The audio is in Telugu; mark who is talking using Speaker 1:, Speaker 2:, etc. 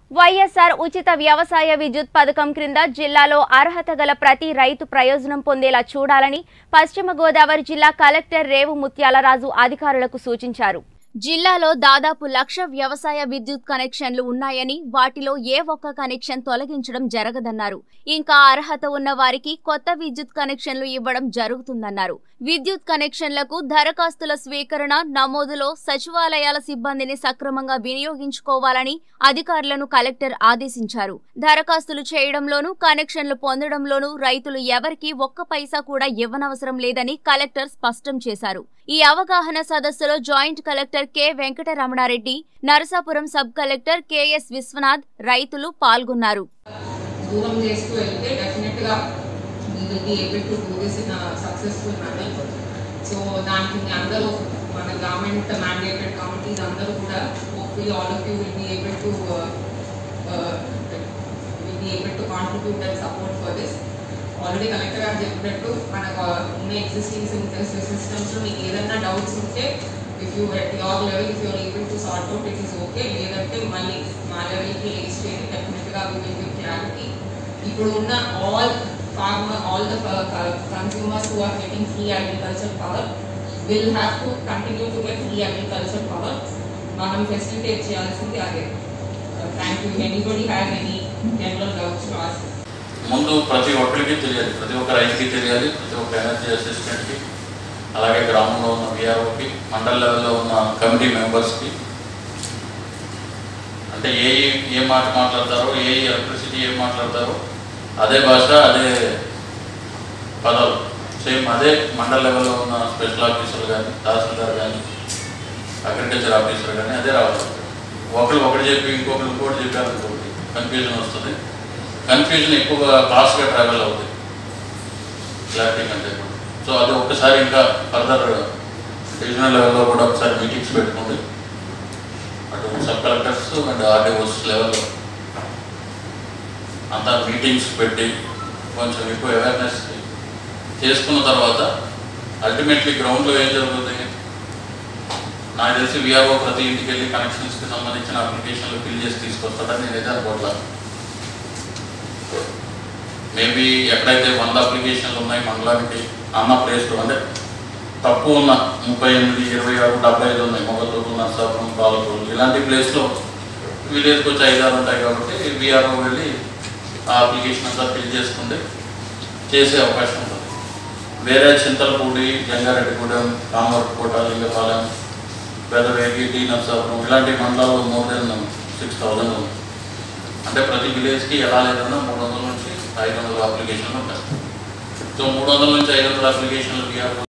Speaker 1: వైఎస్ఆర్ ఉచిత వ్యవసాయ విద్యుత్ పథకం క్రింద జిల్లాలో అర్హత గల ప్రతి రైతు ప్రయోజనం పొందేలా చూడాలని పశ్చిమ గోదావరి జిల్లా కలెక్టర్ రేవు ముత్యాలరాజు అధికారులకు సూచించారు జిల్లాలో దాదాపు లక్ష వ్యవసాయ విద్యుత్ కనెక్షన్లు ఉన్నాయని వాటిలో ఏ ఒక్క కనెక్షన్ తొలగించడం జరగదన్నారు ఇంకా అర్హత ఉన్న వారికి కొత్త విద్యుత్ కనెక్షన్లు ఇవ్వడం జరుగుతుందన్నారు విద్యుత్ కనెక్షన్లకు దరఖాస్తుల స్వీకరణ నమోదులో సచివాలయాల సిబ్బందిని సక్రమంగా వినియోగించుకోవాలని అధికారులను కలెక్టర్ ఆదేశించారు దరఖాస్తులు చేయడంలోనూ కనెక్షన్లు పొందడంలోనూ రైతులు ఎవరికీ ఒక్క పైసా కూడా ఇవ్వనవసరం లేదని కలెక్టర్ స్పష్టం చేశారు ఈ అవగాహన సదస్సులో joint collector K Venkataramana Reddy Narasapuram sub collector KS Viswanath రైతులు పాల్గొన్నారు
Speaker 2: దూరం చేస్తూ వెళ్తే డెఫినెట్గా we will be able to do this in successful manner so దానికి మీ అందరూ మన గవర్నమెంట్ మ్యాండేటెడ్ కమిటీస్ అందరూ కూడా hopefully all of you will be able to will be able to contribute and support for this already collector గారు చెప్పినట్టు మనకు ఉన్న ఎగ్జిస్టింగ్ సిస్టమ్స్లో మీకు ఏదైనా డౌట్స్ ఉంటే if you at your level if you're able to sort out it is okay లేదంటే మళ్ళీ మా లెవెల్కి రేస్ చేయండి డెఫినెట్గా వీ విల్ గివ్ క్లారిటీ ఇప్పుడు ఉన్న all farmer all the consumers who are getting free agriculture power will have to continue to get free agriculture power మనం ఫెసిలిటేట్ చేయాల్సింది అదే thank you anybody have any general doubts to ask
Speaker 3: ముందు ప్రతి ఒక్కరికి తెలియాలి ప్రతి ఒక్క రైతుకి తెలియాలి ప్రతి ఒక్క ఎనర్జీ అసిస్టెంట్కి అలాగే గ్రామంలో ఉన్న విఆర్ఓకి మండల లెవెల్లో ఉన్న కమిటీ మెంబర్స్కి అంటే ఏ ఏ మాట మాట్లాడతారో ఏ ఎలక్ట్రిసిటీ ఏం మాట్లాడతారో అదే భాష అదే పదాలు సేమ్ అదే మండల లెవెల్లో ఉన్న స్పెషల్ ఆఫీసర్ కానీ తహసీల్దార్ కానీ అగ్రికల్చర్ ఆఫీసర్ కానీ అదే రావాలి ఒకరు ఒకటి చెప్పి ఇంకొకరు ఇంకోటి చెప్పారు ఇంకొకటి కన్ఫ్యూజన్ వస్తుంది కన్ఫ్యూజన్ ఎక్కువగా ఫాస్ట్గా ట్రావెల్ అవుతుంది క్లారిటీ కంటే కూడా సో అది ఒక్కసారి ఇంకా ఫర్దర్ రీజనల్ లెవెల్లో కూడా ఒకసారి మీటింగ్స్ పెట్టుకోండి అటు సబ్ కలెక్టర్స్ అండ్ ఆర్డీఓస్ లెవెల్లో అంతా మీటింగ్స్ పెట్టి కొంచెం ఎక్కువ అవేర్నెస్ చేసుకున్న తర్వాత అల్టిమేట్లీ గ్రౌండ్లో ఏం జరుగుతుంది నాకు తెలిసి విఆర్ఓ ప్రతి ఇంటికి వెళ్ళి కనెక్షన్స్కి సంబంధించిన అప్లికేషన్లు ఫిల్ చేసి తీసుకొస్తాడని నేనైతే అనుకోవట్లేదు మేబీ ఎక్కడైతే వంద అప్లికేషన్లు ఉన్నాయి మండలానికి అన్న ప్లేస్లో అంటే తక్కువ ఉన్న ముప్పై ఎనిమిది ఇరవై ఆరు డెబ్బై ఐదు ఉన్నాయి మొగతూరు నర్సాపురం పాలకూరు ఇలాంటి ప్లేస్లో విలేజ్కి వచ్చి ఐదారు ఉంటాయి కాబట్టి విఆర్ఓ వెళ్ళి ఆ అప్లికేషన్ అంతా ఫిల్ చేసుకుంటే చేసే అవకాశం ఉంటుంది వేరే చింతలపూడి జంగారెడ్డిగూడెం కామర్కోట లింగపాలెం పెదవేగి టీ నర్సాపురం ఇలాంటి మండలాల్లో మోర్ దెన్ సిక్స్ థౌజండ్ ఉంది అంటే ప్రతి విలేజ్కి ఎలా లేదన్నా మూడు వందల నుంచి ఐదు వందల అప్లికేషన్లు ఉంటాయి సో మూడు వందల నుంచి ఐదు వందల అప్లికేషన్లు విఆర్ఓ